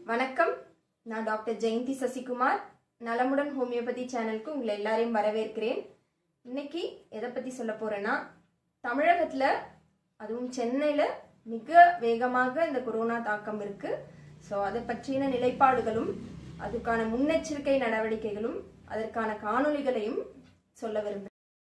வணக்கம் நான் டாக்டர் ஜெயந்தி சசிகுமார் நலமுடன் ஹோமியோபதி சேனலுக்கு உங்களை எல்லாரையும் வரவேற்கிறேன் இன்னைக்கு எதை பற்றி சொல்ல போறேன்னா தமிழகத்தில் அதுவும் சென்னையில் மிக வேகமாக இந்த கொரோனா தாக்கம் இருக்கு ஸோ அதை பற்றின நிலைப்பாடுகளும் அதுக்கான முன்னெச்சரிக்கை நடவடிக்கைகளும் அதற்கான காணொளிகளையும் சொல்ல விரும்புகிறேன்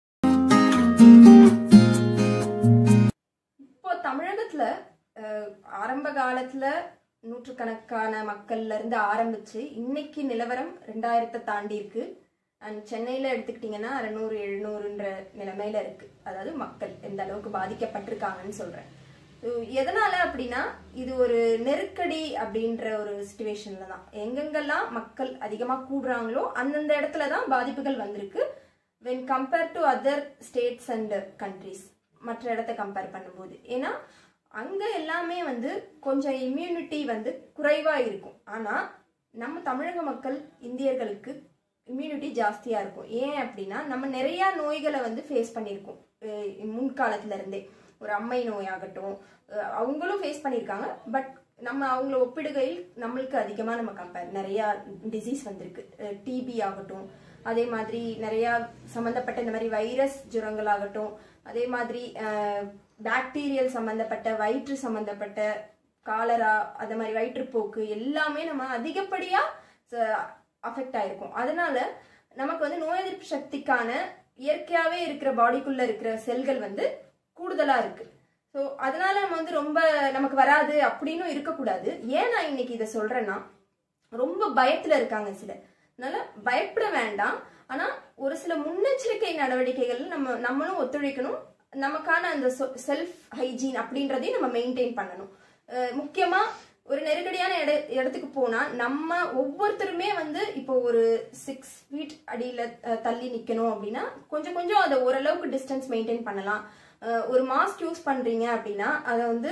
இப்போ தமிழகத்துல அஹ், ஆரம்ப காலத்துல நூற்றுக்கணக்கான மக்கள்ல இருந்து ஆரம்பிச்சு இன்னைக்கு நிலவரம் ரெண்டாயிரத்தை தாண்டி இருக்கு அண்ட் சென்னையில எடுத்துக்கிட்டிங்கன்னா அறநூறு எழுநூறுன்ற நிலைமையில இருக்கு அதாவது மக்கள் எந்த அளவுக்கு பாதிக்கப்பட்டிருக்காங்கன்னு சொல்றேன் So, எதனால அப்படின்னா இது ஒரு நெருக்கடி அப்படின்ற ஒரு சுச்சுவேஷன்ல தான் எங்கெங்கெல்லாம் மக்கள் அதிகமா கூடுறாங்களோ அந்தந்த இடத்துல தான் பாதிப்புகள் வந்திருக்கு when compare to other states and countries மற்ற இடத்த கம்பேர் பண்ணும்போது ஏன்னா அங்க எல்லாமே வந்து கொஞ்சம் இம்யூனிட்டி வந்து குறைவா இருக்கும் ஆனா நம்ம தமிழக மக்கள் இந்தியர்களுக்கு இம்யூனிட்டி ஜாஸ்தியா இருக்கும் ஏன் அப்படின்னா நம்ம நிறைய நோய்களை வந்து ஃபேஸ் பண்ணியிருக்கோம் அஹ் முன்காலத்துல இருந்தே ஒரு அம்மை நோயாகட்டும் அஹ் அவங்களும் ஃபேஸ் பண்ணியிருக்காங்க பட் நம்ம அவங்கள ஒப்பிடுகையில் நம்மளுக்கு அதிகமாக நம்ம கம்பேர் நிறைய டிசீஸ் வந்திருக்கு டிபி ஆகட்டும் அதே மாதிரி நிறைய சம்பந்தப்பட்ட இந்த மாதிரி வைரஸ் ஜுரங்கள் ஆகட்டும் அதே மாதிரி பாக்டீரியல் சம்பந்தப்பட்ட வயிற்று சம்பந்தப்பட்ட காலரா அது மாதிரி வயிற்றுப்போக்கு எல்லாமே நம்ம அதிகப்படியா அஃபெக்ட் ஆயிருக்கும் அதனால நமக்கு வந்து நோய் எதிர்ப்பு சக்திக்கான இயற்கையாவே இருக்கிற பாடிக்குள்ள இருக்கிற செல்கள் வந்து கூடுதலா இருக்கு ஸோ அதனால நம்ம வந்து ரொம்ப நமக்கு வராது அப்படின்னு இருக்கக்கூடாது ஏன் நான் இன்னைக்கு இதை சொல்றேன்னா ரொம்ப பயத்துல இருக்காங்க சிலர் அதனால பயப்பட வேண்டாம் ஆனா ஒரு சில முன்னெச்சரிக்கை நடவடிக்கைகள் நம்ம நம்மளும் ஒத்துழைக்கணும் நமக்கான அந்த செல்ஃப் ஹைஜீன் அப்படின்றதையும் நம்ம மெயின்டைன் பண்ணணும் அஹ் முக்கியமா ஒரு நெருக்கடியான இட இடத்துக்கு போனா நம்ம ஒவ்வொருத்தருமே வந்து இப்போ ஒரு சிக்ஸ் ஃபீட் அடியில அஹ், தள்ளி நிக்கணும் அப்படின்னா கொஞ்சம் கொஞ்சம் அதை ஓரளவுக்கு டிஸ்டன்ஸ் மெயின்டைன் பண்ணலாம் அஹ், ஒரு மாஸ்க் யூஸ் பண்றீங்க அப்படின்னா அதை வந்து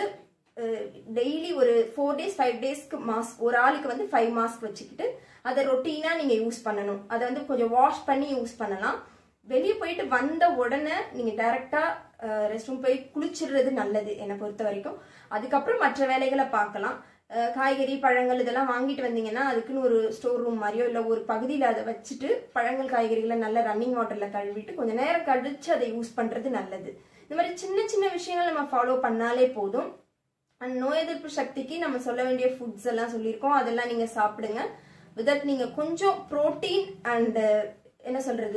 டெய்லி ஒரு ஃபோர் டேஸ் ஃபைவ் டேஸ்க்கு மாஸ்க் ஒரு ஆளுக்கு வந்து ஃபைவ் மாஸ்க் வச்சுக்கிட்டு அதை ரொட்டீனா நீங்க யூஸ் பண்ணணும் அதை வந்து கொஞ்சம் வாஷ் பண்ணி யூஸ் பண்ணலாம் வெளியே போயிட்டு வந்த உடனே நீங்க டைரக்டா ரெஸ்ட் ரூம் போய் குளிச்சிடுறது நல்லது என்னை பொறுத்த வரைக்கும் அதுக்கப்புறம் மற்ற வேலைகளை பார்க்கலாம் அஹ், காய்கறி பழங்கள் இதெல்லாம் வாங்கிட்டு வந்தீங்கன்னா அதுக்குன்னு ஒரு ஸ்டோர் ரூம் மாதிரியோ இல்லை ஒரு பகுதியில் அதை வச்சுட்டு பழங்கள் காய்கறிகளை நல்ல ரன்னிங் வாட்டர்ல கழுவிட்டு கொஞ்சம் நேரம் கழிச்சு அதை யூஸ் பண்றது நல்லது இந்த மாதிரி சின்ன சின்ன விஷயங்கள் நம்ம ஃபாலோ பண்ணாலே போதும் அண்ட் நோய் எதிர்ப்பு சக்திக்கு நம்ம சொல்ல வேண்டிய ஃபுட்ஸ் எல்லாம் சொல்லியிருக்கோம் அதெல்லாம் நீங்க சாப்பிடுங்க விதட் நீங்க கொஞ்சம் புரோட்டீன் அண்ட் என்ன சொல்றது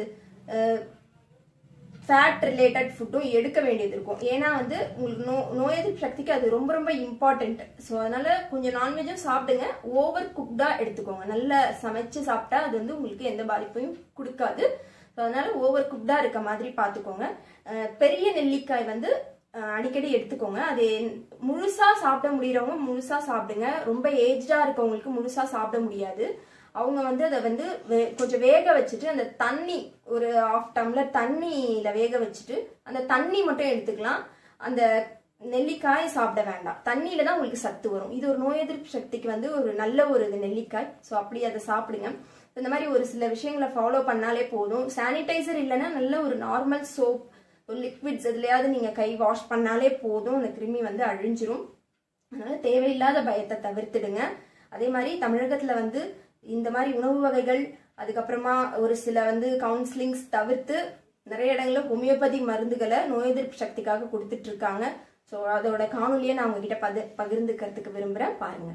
ஃபேட் ரிலேட்டட் ஃபுட்டும் எடுக்க வேண்டியது இருக்கும் ஏன்னா வந்து உங்களுக்கு நோ நோய் எதிர்ப்பு சக்திக்கு அது ரொம்ப ரொம்ப இம்பார்ட்டன்ட் ஸோ அதனால கொஞ்சம் நான்வெஜ்ஜும் சாப்பிடுங்க ஓவர் குக்டா எடுத்துக்கோங்க நல்லா சமைச்சு சாப்பிட்டா அது வந்து உங்களுக்கு எந்த பாதிப்பையும் கொடுக்காது ஸோ அதனால ஓவர் குக்டா இருக்க மாதிரி பார்த்துக்கோங்க அஹ் பெரிய நெல்லிக்காய் வந்து அஹ் அடிக்கடி எடுத்துக்கோங்க அது முழுசா சாப்பிட முடியறவங்க முழுசா சாப்பிடுங்க ரொம்ப ஏஜ்டா இருக்கவங்களுக்கு முழுசா சாப்பிட முடியாது அவங்க வந்து அதை வந்து வே- கொஞ்சம் வேக வச்சுட்டு அந்த தண்ணி ஒரு ஆஃப் டம்ளர் தண்ணியில வேக வச்சுட்டு அந்த தண்ணி மட்டும் எடுத்துக்கலாம் அந்த நெல்லிக்காய் சாப்பிட வேண்டாம் தண்ணியில தான் உங்களுக்கு சத்து வரும் இது ஒரு நோய் எதிர்ப்பு சக்திக்கு வந்து ஒரு நல்ல ஒரு இது நெல்லிக்காய் ஸோ அப்படி அதை சாப்பிடுங்க இந்த மாதிரி ஒரு சில விஷயங்களை ஃபாலோ பண்ணாலே போதும் சானிடைசர் இல்லைன்னா நல்ல ஒரு நார்மல் சோப் ஒரு லிக்விட்ஸ் எதுலையாவது நீங்க கை வாஷ் பண்ணாலே போதும் அந்த கிருமி வந்து அழிஞ்சிரும் அதனால தேவையில்லாத பயத்தை தவிர்த்துடுங்க அதே மாதிரி தமிழகத்துல வந்து இந்த மாதிரி உணவு வகைகள் அதுக்கப்புறமா ஒரு சில வந்து கவுன்சிலிங்ஸ் தவிர்த்து நிறைய இடங்கள்ல ஹோமியோபதி மருந்துகளை நோய் எதிர்ப்பு சக்திக்காக கொடுத்துட்டு இருக்காங்க ஸோ அதோட காணொலியை நான் உங்ககிட்ட பது பகிர்ந்துக்கிறதுக்கு விரும்புறேன் பாருங்க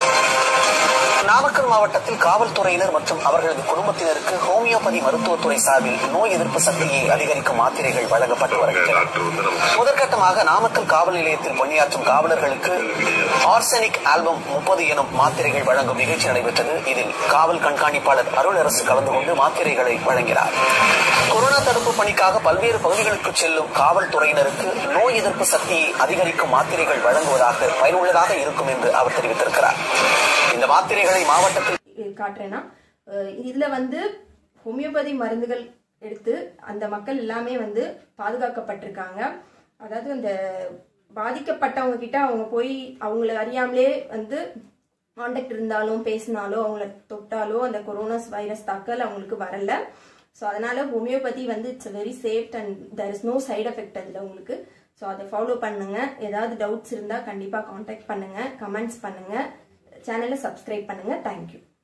நாமக்கல் மாவட்டத்தில் காவல்துறையினர் மற்றும் அவர்களது குடும்பத்தினருக்கு ஹோமியோபதி மருத்துவத்துறை சார்பில் நோய் எதிர்ப்பு சக்தியை அதிகரிக்கும் மாத்திரைகள் வழங்கப்பட்டு வருகின்றன முதற்கட்டமாக நாமக்கல் காவல் நிலையத்தில் பணியாற்றும் காவலர்களுக்கு ஆர்சனிக் ஆல்பம் முப்பது எனும் மாத்திரைகள் வழங்கும் நிகழ்ச்சி நடைபெற்றது இதில் காவல் கண்காணிப்பாளர் அருளரசு கலந்து கொண்டு மாத்திரைகளை வழங்கினார் கொரோனா தடுப்பு பணிக்காக பல்வேறு பகுதிகளுக்கு செல்லும் காவல்துறையினருக்கு நோய் எதிர்ப்பு சக்தியை அதிகரிக்கும் மாத்திரைகள் வழங்குவதாக பயனுள்ளதாக இருக்கும் என்று அவர் தெரிவித்திருக்கிறார் இந்த மாத்திரைகளை மாவட்டத்தில் இது காட்டுறேன்னா அஹ் இதுல வந்து ஹோமியோபதி மருந்துகள் எடுத்து அந்த மக்கள் எல்லாமே வந்து பாதுகாக்கப்பட்டிருக்காங்க அதாவது அந்த பாதிக்கப்பட்டவங்க கிட்ட அவங்க போய் அவங்கள அறியாமலே வந்து காண்டாக்ட் இருந்தாலும் பேசினாலோ அவங்கள தொட்டாலோ அந்த கொரோனா வைரஸ் தாக்கல் அவங்களுக்கு வரல ஸோ அதனால ஹோமியோபதி வந்து it's very safe and there is no side effect அதில் உங்களுக்கு ஸோ அதை ஃபாலோ பண்ணுங்க ஏதாவது டவுட்ஸ் இருந்தால் கண்டிப்பாக காண்டாக்ட் பண்ணுங்க கமெண்ட்ஸ் பண்ணுங்க சேனலை சப்ஸ்கிரைப் பண்ணுங்க தேங்க்யூ